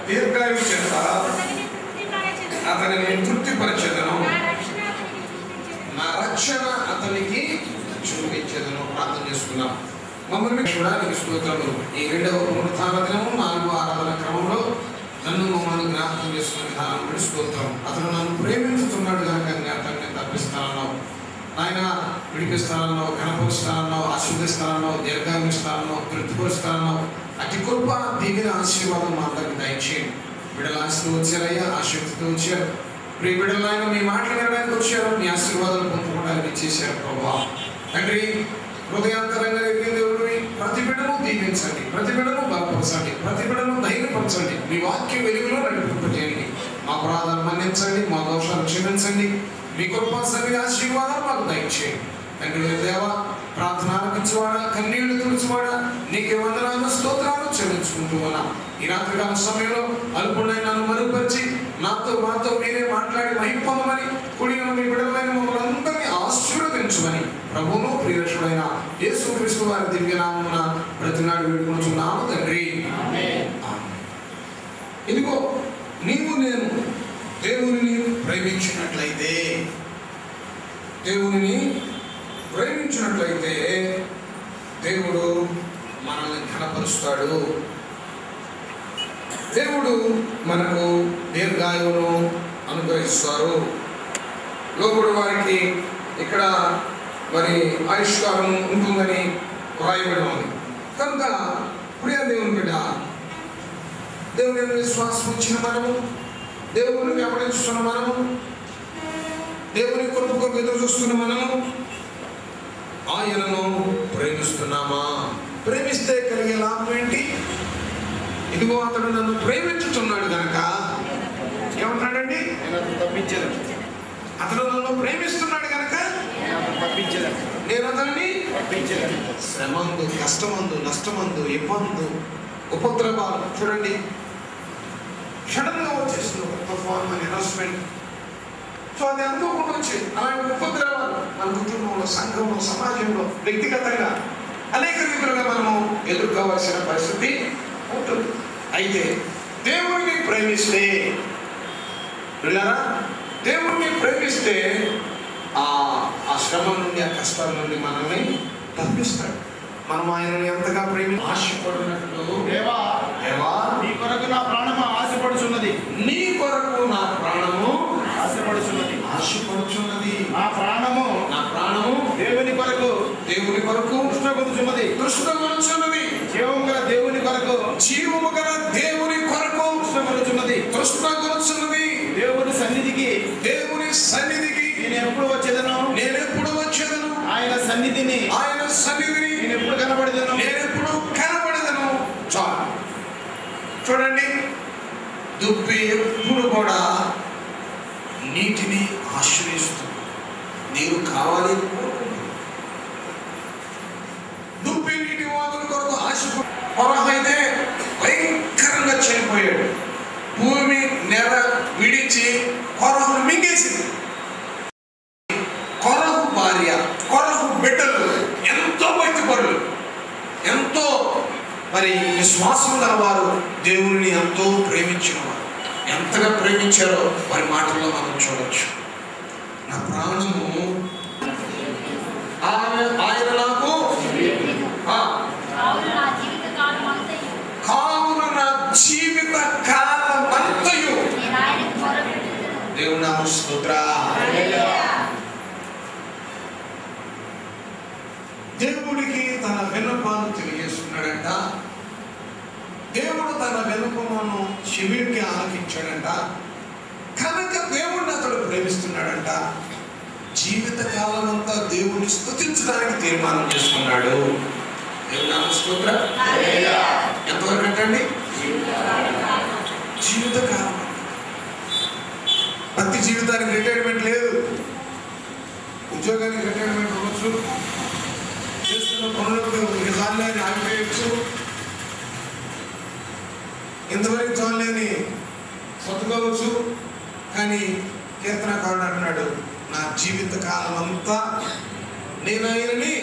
దీర్ఘాయువు చేత అతనిని తృప్తిపరచెదను నా రక్షణ అతనికి చూపించేదను ప్రార్థన చేసుకున్నాం మమ్మల్ని కూడా నీకు స్తోత్రములు ఈ రెండవ పునరుత్థాన దినము నాలుగో ఆరాధన క్రమంలో నన్ను మమ్మల్ని జ్ఞాపకం చేసుకున్న విధానం బట్టి స్తోత్రం అతను నన్ను ప్రేమించుతున్నాడు కనుక జ్ఞాపకం నేను తప్పిస్తానన్నావు ఆయన విడిపిస్తానన్నావు కనపరుస్తానన్నావు ఆశీర్దిస్తానన్నావు దీర్ఘాయుస్తానన్నావు తృప్తిపరుస్తానన్నావు అతి గొప్ప దిగిన ఆశీర్వాదం మా అందరికి దయచేయండి బిడ్డలు ఆశతో వచ్చారయ్యా ఆశక్తితో వచ్చారు ప్రియ బిడ్డలు ఆయన మీ మాటలు వినడానికి వచ్చారు మీ ఆశీర్వాదాలు పొందుకోవడానికి ఇచ్చేసారు ప్రభా తండ్రి హృదయాంతరంగా ఎరిగిన దేవుడివి ప్రతి బిడ్డను దీవించండి ప్రతి బిడ్డను బలపరచండి ప్రతి బిడ్డను ధైర్యపరచండి మీ వాక్య వెలుగులో నడిపింపజేయండి మా అపరాధాలు మన్నించండి మా దోషాలు క్షమించండి మీ కృపా సన్నిధి ఆశీర్వాదాలు మాకు దయచేయండి తండ్రి దేవ ప్రార్థన ఆలకించువాడా కన్నీళ్లు తుడిచివాడా నీకు వందనాలు స్తోత్రాలు చెల్లించుకుంటూ ఉన్నా ఈ రాత్రికాల సమయంలో అల్పుడైన నన్ను మరుగుపరిచి నాతో మాతో మీరే మాట్లాడి మహిపొందమని కుడిన మీ బిడలైన మమ్మల్ని అందరినీ ఆశీర్వదించమని ప్రభువును ప్రియరక్షుడైన యేసు క్రీస్తు వారి దివ్యనామమున ప్రతినాడు వేడుకుంటున్నాము తండ్రి ఆమేన్. ఇదిగో నీవు నేను దేవునిని ప్రేమించినట్లయితే దేవునిని ప్రేమించినట్లయితే దేవుడు మనల్ని ఘనపరుస్తాడు దేవుడు మనకు దీర్ఘాయువును అనుగ్రహిస్తారు లోకుడు వారికి ఇక్కడ మరి ఆయుష్కాలం ఉంటుందని వ్రాయబడి ఉంది కనుక ప్రియ దేవుని బిడ్డ దేవుని యందు విశ్వాసం ఉంచిన మనము దేవుని వెంబడించుతున్న మనము దేవుని కొరకు కొరకు ఎదురు చూస్తున్న మనము ఆయనను ప్రేమిస్తున్నామా ప్రేమిస్తే కలిగే లాభం ఏంటి ఇదిగో అతడు నన్ను ప్రేమించుతున్నాడు కనుక ఏమంటాడండి నేను అతను తప్పించదు అతడు నన్ను ప్రేమిస్తున్నాడు కనుక నేను అతను తప్పించదు నేను అతన్ని తప్పించదు శ్రమందు కష్టమందు నష్టమందు ఇబ్బందు ఉపద్రవాలు చూడండి క్షణంగా వచ్చేస్తుంది ఒక తుఫాన్ అని అనౌన్స్మెంట్ సో అది అనుకోకుండా వచ్చి అలాంటి ఉపద్రవాలు మన కుటుంబంలో సంఘంలో సమాజంలో వ్యక్తిగతంగా అనేక రీతులుగా మనము ఎదుర్కోవాల్సిన పరిస్థితి ఉంటుంది అయితే దేవుడిని ప్రేమిస్తే పిల్లరా దేవుడిని ప్రేమిస్తే ఆ ఆ శ్రమ నుండి ఆ కష్టాల నుండి మనల్ని తప్పిస్తాడు మనం ఆయనని ఎంతగా ప్రేమి ఆశపడినట్లు దేవా దేవా నీ కొరకు నా ప్రాణము ఆశపడుచున్నది నీ కొరకు నా ప్రాణము ఆశపడుచున్నది ఆశపడుచున్నది నా ప్రాణము నా ప్రాణము దేవుని కొరకు దేవుని కొరకు కృష్ణపడుచున్నది కృష్ణపడుచున్నది జీవం గల దేవుని కొరకు జీవము గల దేవుని కొరకు కృష్ణపడుచున్నది కృష్ణపడుచున్నది దేవుని సన్నిధికి దేవుని సన్నిధికి నేను ఎప్పుడు వచ్చేదను నేనెప్పుడు వచ్చేదను ఆయన సన్నిధిని ఆయన సన్నిధిని నేను ఎప్పుడు కనబడేదను నేనెప్పుడు కనబడదను చాలు చూడండి దుప్పి ఎప్పుడు కూడా నీటిని ఆశ్రయిస్తుంది నీరు కావాలి అని కోరుకుంటుంది. దుప్పి నీటి వాదుల కొరకు ఆశ అయితే భయంకరంగా చనిపోయాడు భూమి నెల విడిచి కొరహు మింగేసింది కొరహు భార్య కొరహు బిడ్డలు ఎంతో భక్తిపరులు ఎంతో మరి విశ్వాసం గలవారు దేవుని ఎంతో ప్రేమించిన వారు ఎంతగా ప్రేమించారో వారి మాటల్లో మనం చూడొచ్చు నా ప్రాణము ఆయన ఆయన నాకు ఆ, కావున నా జీవితకాలం అంతయు కావున నా జీవిత కాలమంతయు నేను ఆయనకు మొరపెట్టుదును. దేవుని నామ స్తోత్ర దేవుడికి తన విన్నపాలు తెలియజేస్తున్నాడంట దేవుడు తన విన్నపమును శివుడికి ఆలకించాడంట కనుక దేవుడిని అతడు ప్రేమిస్తున్నాడంట జీవిత కాలం అంతా దేవుడిని స్తుతించడానికి తీర్మానం చేసుకున్నాడు దేవుని నామ స్తోత్ర ఎంతవరకు అంటండి జీవితకాలం ప్రతి జీవితానికి రిటైర్మెంట్ లేదు ఉద్యోగానికి రిటైర్మెంట్ ఉండొచ్చు చేస్తున్న పనులకు నిజాన్ని ఆగిపోయచ్చు ఇంతవరకు చాలని సర్దుకోవచ్చు కానీ కీర్తనకారుడు అంటున్నాడు నా జీవిత కాలం అంతా నేను ఆయనని